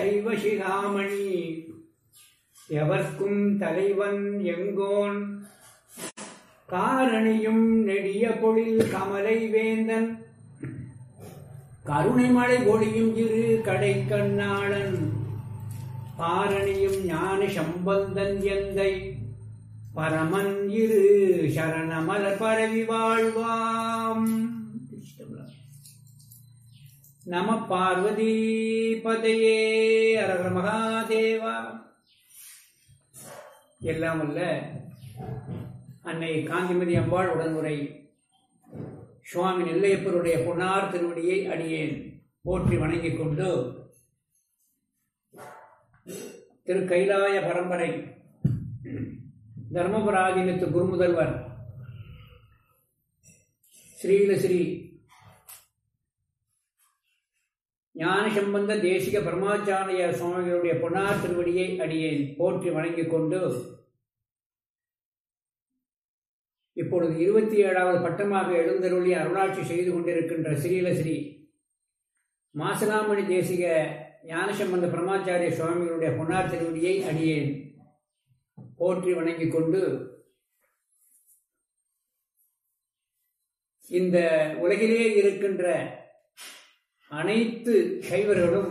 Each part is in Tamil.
சைவ சிகாமணி எவர்க்கும் தலைவன் எங்கோன் காரணியும் நெடிய பொழில் கமலை வேந்தன் கருணைமலை பொழியும் இரு கடை கண்ணாளன் பாரணியும் ஞான சம்பந்தன் எந்தை பரமன் இரு சரணமலர் பரவி வாழ்வாம் நம பார்வதி பதையே அரகர மகாதேவா எல்லாம் அல்ல அன்னை காந்திமதி அம்பாள் உடனுரை சுவாமி நெல்லையப்பருடைய பொன்னார் திருவடியை அடியேன் போற்றி வணங்கிக் கொண்டு திரு கைலாய பரம்பரை தர்மபுராதீனத்து குருமுதல்வர் ஸ்ரீல ஸ்ரீ ஞானசம்பந்த தேசிக பரமாச்சாரிய சுவாமிகளுடைய பொன்னார் திருவடியை அடியேன் போற்றி வணங்கிக் கொண்டு இப்பொழுது இருபத்தி ஏழாவது பட்டமாக எழுந்தருளி அருளாட்சி செய்து கொண்டிருக்கின்ற ஸ்ரீலஸ்ரீ மாசலாமணி தேசிக ஞானசம்பந்த பரமாச்சாரிய சுவாமிகளுடைய பொன்னார் திருவடியை அடியேன் போற்றி வணங்கிக் கொண்டு இந்த உலகிலே இருக்கின்ற அனைத்து சைவர்களும்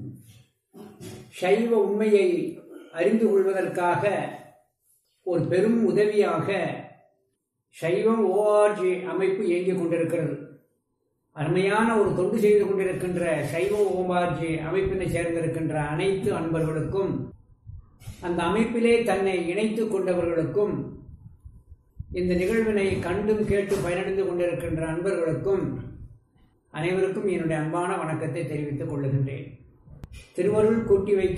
சைவ உண்மையை அறிந்து கொள்வதற்காக ஒரு பெரும் உதவியாக சைவம் ஓஆர்ஜி அமைப்பு இயங்கிக் கொண்டிருக்கிறது அருமையான ஒரு தொண்டு செய்து கொண்டிருக்கின்ற சைவ ஓஆர்ஜி அமைப்பினை சேர்ந்திருக்கின்ற அனைத்து அன்பர்களுக்கும் அந்த அமைப்பிலே தன்னை இணைத்துக் கொண்டவர்களுக்கும் இந்த நிகழ்வினை கண்டும் கேட்டு பயனடைந்து கொண்டிருக்கின்ற அன்பர்களுக்கும் அனைவருக்கும் என்னுடைய அன்பான வணக்கத்தை தெரிவித்துக் கொள்ளுகின்றேன் திருவருள் கூட்டி வைக்க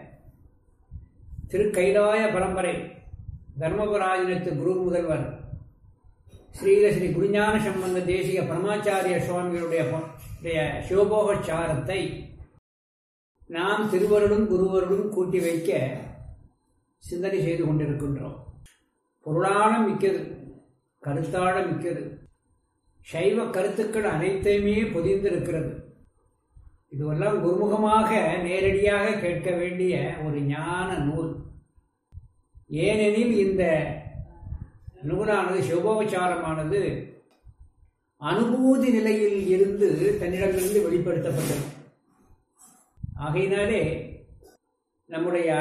திரு கைலாய பரம்பரை தர்மபுராஜனத்து குரு முதல்வர் ஸ்ரீல ஸ்ரீ குருஞான சம்பந்த தேசிக பரமாச்சாரிய சுவாமிகளுடைய சிவபோகச்சாரத்தை நாம் திருவருளும் குருவருளும் கூட்டி வைக்க சிந்தனை செய்து கொண்டிருக்கின்றோம் பொருளான மிக்கது கருத்தாழ மிக்கது சைவ கருத்துக்கள் அனைத்தையுமே பொதிந்திருக்கிறது இதுவெல்லாம் குருமுகமாக நேரடியாக கேட்க வேண்டிய ஒரு ஞான நூல் ஏனெனில் இந்த நூலானது சிவபோபச்சாரமானது அனுபூதி நிலையில் இருந்து தன்னிடமிருந்து வெளிப்படுத்தப்பட்டது ஆகையினாலே நம்முடைய